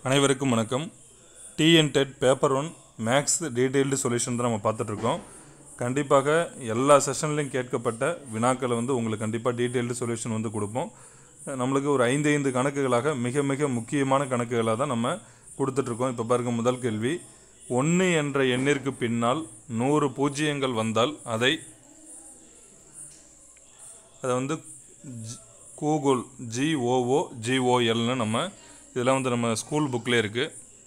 அனைவருக்கும் வணக்கம் TN TET paper one marks detailed solution தான் நம்ம பார்த்துட்ருக்கோம் கண்டிப்பாக எல்லா செஷன்லையும் கேட்கப்பட்ட வினாக்களை வந்து உங்களுக்கு கண்டிப்பாக டீட்டெயில்டு சொல்யூஷன் வந்து கொடுப்போம் நம்மளுக்கு ஒரு ஐந்து ஐந்து கணக்குகளாக மிக மிக முக்கியமான கணக்குகளாக தான் நம்ம கொடுத்துட்ருக்கோம் இப்போ பாருங்க முதல் கேள்வி ஒன்று என்ற எண்ணிற்கு பின்னால் நூறு பூஜ்ஜியங்கள் வந்தால் அதை அதை வந்து ஜி- கூகுள் ஜிஓஓ ஜிஓஎல்னு நம்ம இதெல்லாம் வந்து நம்ம ஸ்கூல் புக்கில் இருக்குது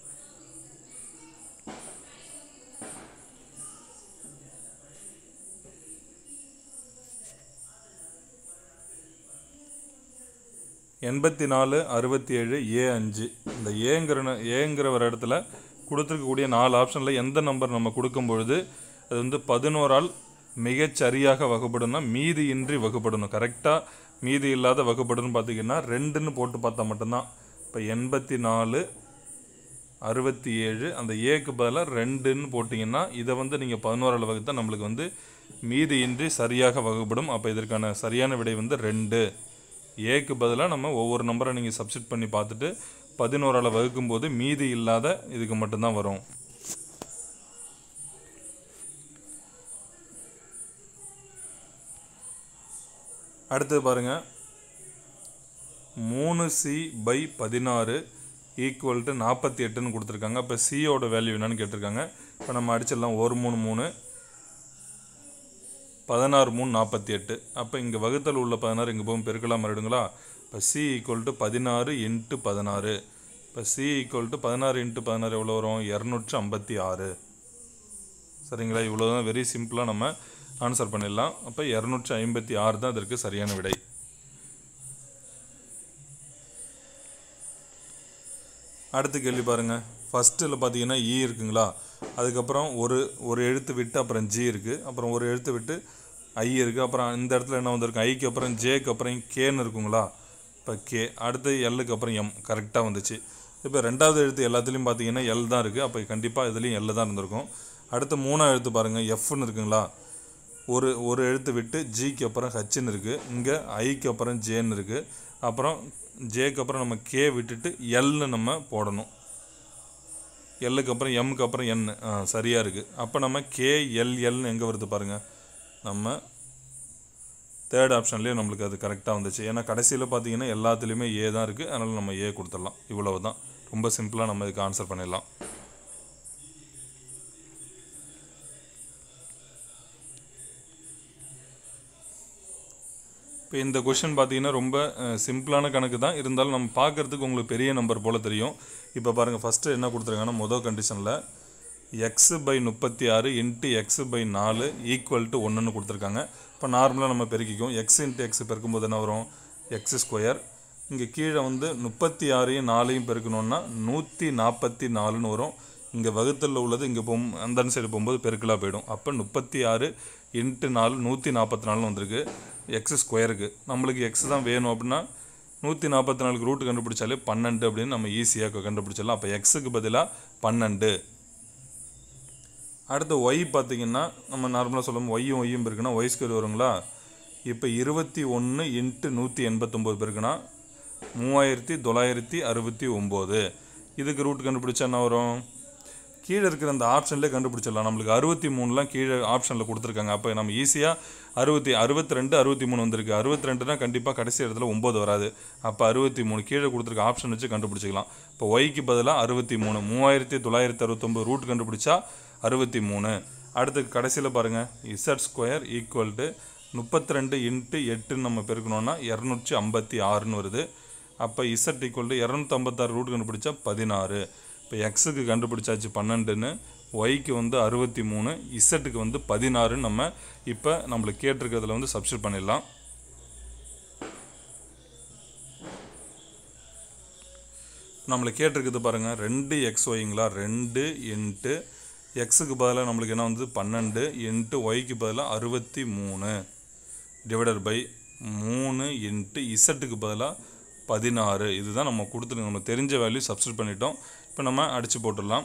எண்பத்தி நாலு அறுபத்தி ஏழு ஏ அஞ்சு இந்த ஏங்கிற ந- ஏங்கிற ஒரு இடத்துல கொடுத்துருக்கக்கூடிய நாலு ஆப்ஷனில் எந்த நம்பர் நம்ம கொடுக்கும் பொழுது அது வந்து பதினோரால் மிகச் சரியாக வகுப்படணும்னா மீதி இன்றி வகுப்படணும் கரெக்டாக மீதி இல்லாத வகுப்படணும் பார்த்தீங்கன்னா ரெண்டுன்னு போட்டு பார்த்தா மட்டும்தான் இப்போ எண்பத்தி நாலு அறுபத்தி ஏழு அந்த ஏக்கு பதிலாக ரெண்டுன்னு போட்டிங்கன்னா இதை வந்து நீங்கள் பதினோரால் வகுத்தா நம்மளுக்கு வந்து மீதியின்றி சரியாக வகுப்படும் அப்போ இதற்கான சரியான விடை வந்து ரெண்டு ஏக்கு பதிலாக நம்ம ஒவ்வொரு நம்பரை நீங்கள் சப்ஸ்டிட் பண்ணி பார்த்துட்டு பதினோரால் வகுக்கும்போது மீதி இல்லாத இதுக்கு மட்டும்தான் வரும் அடுத்தது பாருங்க மூணு சி பை பதினாறு ஈக்குவல் டு நாற்பத்தி எட்டுன்னு கொடுத்துருக்காங்க அப்போ சியோட வேல்யூ என்னன்னு கேட்டிருக்காங்க இப்போ நம்ம அடிச்சிடலாம் ஒரு மூணு மூணு பதினாறு மூணு நாற்பத்தி எட்டு அப்போ இங்கே வகுத்தல் உள்ள பதினாறு இங்கே போகும் பெருக்கலாம் மறுடுங்களா இப்போ சி ஈக்குவல் டு பதினாறு இன்ட்டு பதினாறு இப்போ சி ஈக்குவல் டு பதினாறு இன்ட்டு பதினாறு எவ்வளோ வரும் இரநூற்றி ஐம்பத்தி ஆறு சரிங்களா இவ்வளோ தான் வெரி சிம்பிளாக நம்ம ஆன்சர் பண்ணிடலாம் அப்போ இரநூற்றி ஐம்பத்தி ஆறு தான் இதற்கு சரியான விடை அடுத்த கேள்வி பாருங்க ஃபஸ்ட்டில் பார்த்தீங்கன்னா இ இருக்குங்களா அதுக்கப்புறம் ஒரு ஒரு எழுத்து விட்டு அப்புறம் ஜி இருக்குது அப்புறம் ஒரு எழுத்து விட்டு ஐ இருக்குது அப்புறம் இந்த இடத்துல என்ன வந்திருக்கு ஐக்கு அப்புறம் ஜேக்கு அப்புறம் கேன்னு இருக்குங்களா இப்போ கே அடுத்து எல்லுக்கு அப்புறம் எம் கரெக்டாக வந்துச்சு இப்போ ரெண்டாவது எழுத்து எல்லாத்துலேயும் பார்த்தீங்கன்னா எல் தான் இருக்குது அப்போ கண்டிப்பாக இதுலேயும் எல் தான் இருந்திருக்கும் அடுத்து மூணாவது எழுத்து பாருங்கள் எஃப்னு இருக்குங்களா ஒரு ஒரு எழுத்து விட்டு ஜிக்கு அப்புறம் ஹச்னு இருக்குது இங்கே ஐக்கு அப்புறம் ஜேன்னு இருக்குது அப்புறம் ஜேக்கு அப்புறம் நம்ம கே விட்டுட்டு எல்னு நம்ம போடணும் எல்லுக்கு அப்புறம் எம்முக்கு அப்புறம் என் சரியாக இருக்குது அப்போ நம்ம கே எல் எல்னு எங்கே வருது பாருங்கள் நம்ம தேர்ட் ஆப்ஷன்லேயே நம்மளுக்கு அது கரெக்டாக வந்துச்சு ஏன்னா கடைசியில் பார்த்தீங்கன்னா எல்லாத்துலேயுமே ஏ தான் இருக்குது அதனால் நம்ம ஏ கொடுத்துடலாம் இவ்வளவு தான் ரொம்ப சிம்பிளாக நம்ம இதுக்கு ஆன்சர் பண்ணிடலாம் இப்போ இந்த கொஷின் பார்த்தீங்கன்னா ரொம்ப அஹ், சிம்பிளான கணக்கு தான் இருந்தாலும் நம்ம பார்க்குறதுக்கு உங்களுக்கு பெரிய நம்பர் போல் தெரியும் இப்போ பாருங்கள் ஃபஸ்ட்டு என்ன கொடுத்துருக்காங்கன்னா மொதல் கண்டிஷனில் எக்ஸு பை முப்பத்தி ஆறு இன்ட்டு எக்ஸு பை நாலு ஈக்குவல் டு ஒன்றுன்னு கொடுத்துருக்காங்க இப்போ நார்மலாக நம்ம பெருக்கிக்கும் எக்ஸ் இன்ட்டு எக்ஸ் பெருக்கும்போது என்ன வரும் எக்ஸ் ஸ்கொயர் இங்கே கீழே வந்து முப்பத்தி ஆறையும் நாலையும் பெருக்கணுன்னா நூற்றி நாற்பத்தி நாலுன்னு வரும் இங்கே வகுத்தலில் உள்ளது இங்கே போகும் அந்த சைடு போகும்போது பெருக்கலாக போயிடும் அப்போ முப்பத்தி ஆறு இன்ட்டு நாலு நூற்றி நாற்பத்தி நாலுன்னு வந்திருக்கு எக்ஸ் ஸ்கொயருக்கு நம்மளுக்கு எக்ஸ் தான் வேணும் அப்படின்னா நூற்றி நாற்பத்தி நாலுக்கு ரூட் கண்டுபிடிச்சாலே பன்னெண்டு அப்படின்னு நம்ம ஈஸியாக கண்டுபிடிச்சிடலாம் அப்போ எக்ஸுக்கு பதிலாக பன்னெண்டு அடுத்து ஒய் பார்த்தீங்கன்னா நம்ம நார்மலாக சொல்லுவோம் ஒய்யும் ஒய்யும் இருக்குன்னா ஒய் ஸ்கொயர் வருங்களா இப்போ இருபத்தி ஒன்று இன்ட்டு நூற்றி எண்பத்தொம்போது பேருக்குன்னா மூவாயிரத்தி தொள்ளாயிரத்தி அறுபத்தி ஒம்பது இதுக்கு ரூட் கண்டுபிடிச்சா என்ன வரும் கீழே இருக்கிற அந்த ஆப்ஷன்லேயே கண்டுபிடிச்சிடலாம் நம்மளுக்கு அறுபத்தி மூணுலாம் கீழே ஆப்ஷனில் கொடுத்துருக்காங்க அப்போ நம்ம ஈஸியாக அறுபத்தி அறுபத்தி ரெண்டு அறுபத்தி மூணு வந்திருக்கு அறுபத்தி ரெண்டுனா கண்டிப்பாக கடைசி இடத்துல ஒம்பது வராது அப்போ அறுபத்தி மூணு கீழே கொடுத்துருக்க ஆப்ஷன் வச்சு கண்டுபிடிச்சிக்கலாம் இப்போ ஒய்க்கு பதிலாக அறுபத்தி மூணு மூவாயிரத்தி தொள்ளாயிரத்தி அறுபத்தொம்பது ரூட் கண்டுபிடிச்சா அறுபத்தி மூணு அடுத்து கடைசியில் பாருங்கள் இசட் ஸ்கொயர் ஈக்குவல் டு முப்பத்தி ரெண்டு இன்ட்டு எட்டுன்னு நம்ம பெருக்கணும்னா இரநூற்றி ஐம்பத்தி ஆறுன்னு வருது அப்போ இசட் ஈக்குவல் டு இரநூத்தம்பத்தாறு ரூட் கண்டுபிடிச்சா பதினாறு இப்போ எக்ஸுக்கு கண்டுபிடிச்சாச்சு பன்னெண்டுன்னு ஒய்க்கு வந்து அறுபத்தி மூணு இசட்டுக்கு வந்து பதினாறுன்னு நம்ம இப்போ நம்மளுக்கு கேட்டிருக்கிறதுல வந்து சப்ஸ்டிட் பண்ணிடலாம் நம்மளுக்கு கேட்டிருக்குது பாருங்கள் ரெண்டு எக்ஸ் ஒய்ங்களா ரெண்டு இன்ட்டு எக்ஸுக்கு பதிலாக நம்மளுக்கு என்ன வந்து பன்னெண்டு இன்ட்டு ஒய்க்கு பதிலாக அறுபத்தி மூணு டிவைடட் பை மூணு இன்ட்டு இசட்டுக்கு பதிலாக பதினாறு இதுதான் நம்ம கொடுத்துருங்க நம்ம தெரிஞ்ச வேல்யூ சப்ஸ்டிட் பண்ணிட்டோம் இப்போ நம்ம அடித்து போட்டுடலாம்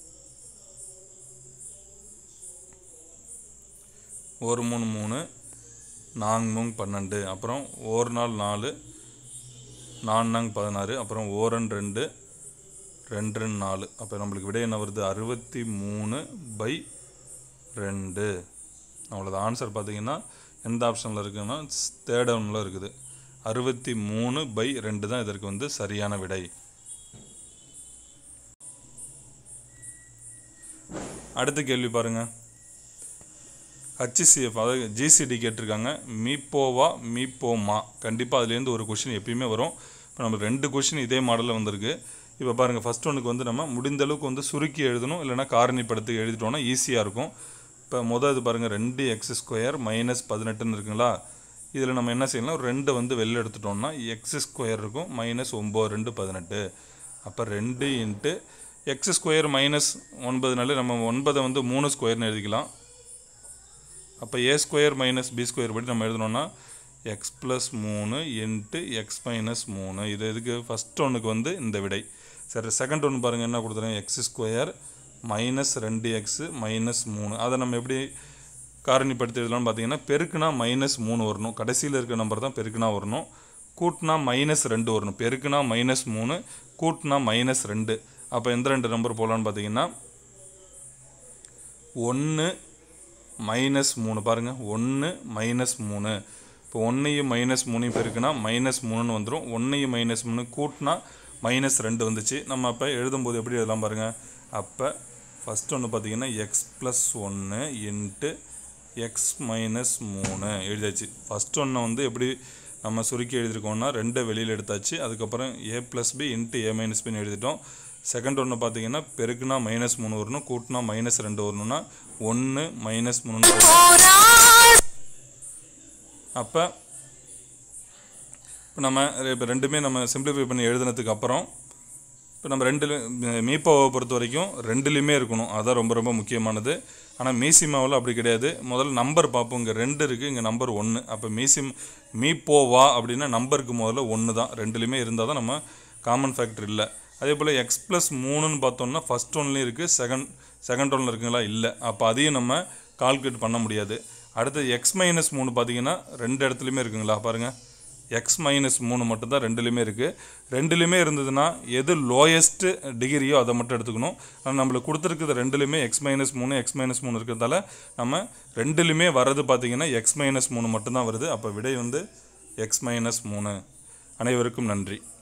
ஒரு மூணு மூணு நான்கு மூணு பன்னெண்டு அப்புறம் ஒரு நாள் நாலு நான்கு நாங்க பதினாறு அப்புறம் ஓரன் ரெண்டு ரெண்டு ரெண்டு நாலு அப்போ நம்மளுக்கு விடை என்ன வருது அறுபத்தி மூணு பை ரெண்டு அவ்வளோதான் ஆன்சர் பார்த்தீங்கன்னா எந்த ஆப்ஷனில் இருக்குன்னா தேர்ட் ஒன்னில் இருக்குது அறுபத்தி மூணு பை ரெண்டு தான் இதற்கு வந்து சரியான விடை அடுத்த கேள்வி பாருங்க ஹச்சிசிஎஃப் அதாவது ஜிசிடி கேட்டிருக்காங்க மீப்போவா மீப்போமா கண்டிப்பாக அதுலேருந்து ஒரு கொஷின் எப்பயுமே வரும் இப்போ நம்ம ரெண்டு கொஷின் இதே மாடலில் வந்திருக்கு இப்போ பாருங்கள் ஃபஸ்ட் ஒன்றுக்கு வந்து நம்ம முடிந்த அளவுக்கு வந்து சுருக்கி எழுதணும் இல்லைனா காரணிப்படுத்தி எழுதிட்டோம்னா ஈஸியாக இருக்கும் இப்போ மொதல் இது பாருங்கள் ரெண்டு எக்ஸ் ஸ்கொயர் மைனஸ் பதினெட்டுன்னு இருக்குங்களா இதில் நம்ம என்ன செய்யலாம் ஒரு ரெண்டை வந்து வெளில எடுத்துட்டோம்னா எக்ஸ் ஸ்கொயர் இருக்கும் மைனஸ் ஒம்பது ரெண்டு பதினெட்டு அப்போ ரெண்டு இன்ட்டு எக்ஸ் ஸ்கொயர் மைனஸ் ஒன்பதுனால நம்ம ஒன்பதை வந்து மூணு ஸ்கொயர்னு எழுதிக்கலாம் அப்போ A square minus B square படி நம்ம எழுதணும்னா எக்ஸ் ப்ளஸ் மூணு இன்ட்டு எக்ஸ் மைனஸ் மூணு இது இதுக்கு ஃபஸ்ட் ஒன்றுக்கு வந்து இந்த விடை சரி செகண்ட் ஒன்று பாருங்கள் என்ன கொடுத்துருங்க எக்ஸ் ஸ்கொயர் மைனஸ் ரெண்டு எக்ஸு மைனஸ் மூணு அதை நம்ம எப்படி காரணிப்படுத்தி எழுதலாம்னு பார்த்தீங்கன்னா பெருக்குனா மைனஸ் மூணு வரணும் கடைசியில் இருக்கிற நம்பர் தான் பெருக்குனா வரணும் கூட்டினா மைனஸ் ரெண்டு வரணும் பெருக்குனா மைனஸ் மூணு கூட்டினா மைனஸ் ரெண்டு அப்போ எந்த ரெண்டு நம்பர் போகலான்னு பார்த்தீங்கன்னா ஒன்று மைனஸ் மூணு பாருங்கள் ஒன்று மைனஸ் மூணு இப்போ ஒன்றையும் மைனஸ் மூணையும் பெருக்குனா மைனஸ் மூணுன்னு வந்துடும் ஒன்றையும் மைனஸ் மூணு கூட்டினா மைனஸ் ரெண்டு வந்துச்சு நம்ம அப்போ எழுதும்போது எப்படி எழுதலாம் பாருங்கள் அப்போ ஃபஸ்ட் ஒன்று பார்த்தீங்கன்னா எக்ஸ் ப்ளஸ் ஒன்று இன்ட்டு எக்ஸ் மைனஸ் மூணு எழுதியாச்சு ஃபஸ்ட் ஒன்றை வந்து எப்படி நம்ம சுருக்கி எழுதியிருக்கோம்னா ரெண்டை வெளியில் எடுத்தாச்சு அதுக்கப்புறம் A plus B into A minus பின்னு எழுதிட்டோம் செகண்ட் ஒன்று பார்த்தீங்கன்னா பெருக்குனா மைனஸ் மூணு வரணும் கூட்டினா மைனஸ் ரெண்டு வரணும்னா ஒன்று மைனஸ் மூணுன்னு போடணும். அப்போ இப்போ நம்ம இப்போ ரெண்டுமே நம்ம சிம்பிளிஃபை பண்ணி எழுதுனதுக்கு அப்புறம் இப்போ நம்ம ரெண்டு மீப்பாவை பொறுத்த வரைக்கும் ரெண்டுலேயுமே இருக்கணும் அதான் ரொம்ப ரொம்ப முக்கியமானது ஆனால் மீசிமாவில் அப்படி கிடையாது முதல்ல நம்பர் பார்ப்போம் இங்கே ரெண்டு இருக்குது இங்கே நம்பர் ஒன்று அப்போ மீசிம் மீப்போவா அப்படின்னா நம்பருக்கு முதல்ல ஒன்று தான் ரெண்டுலேயுமே இருந்தால் தான் நம்ம காமன் ஃபேக்டர் இல்லை அதே போல் எக்ஸ் ப்ளஸ் மூணுன்னு பார்த்தோம்னா ஃபஸ்ட் ஒன்லேயும் இருக்குது செகண்ட் செகண்ட் ஒன்ல இருக்குங்களா இல்லை அப்போ அதையும் நம்ம கால்குலேட் பண்ண முடியாது அடுத்து எக்ஸ் மைனஸ் மூணு பார்த்தீங்கன்னா ரெண்டு இடத்துலையுமே இருக்குங்களா பாருங்கள் எக்ஸ் மைனஸ் மூணு மட்டும்தான் ரெண்டுலேயுமே இருக்குது ரெண்டுலேயுமே இருந்ததுன்னா எது லோயஸ்ட்டு டிகிரியோ அதை மட்டும் எடுத்துக்கணும் ஆனால் நம்மளுக்கு கொடுத்துருக்குது ரெண்டுலேயுமே எக்ஸ் மைனஸ் மூணு எக்ஸ் மைனஸ் மூணு இருக்கிறதால நம்ம ரெண்டுலேயுமே வர்றது பார்த்தீங்கன்னா எக்ஸ் மைனஸ் மூணு மட்டும்தான் வருது அப்போ விடை வந்து எக்ஸ் மைனஸ் மூணு அனைவருக்கும் நன்றி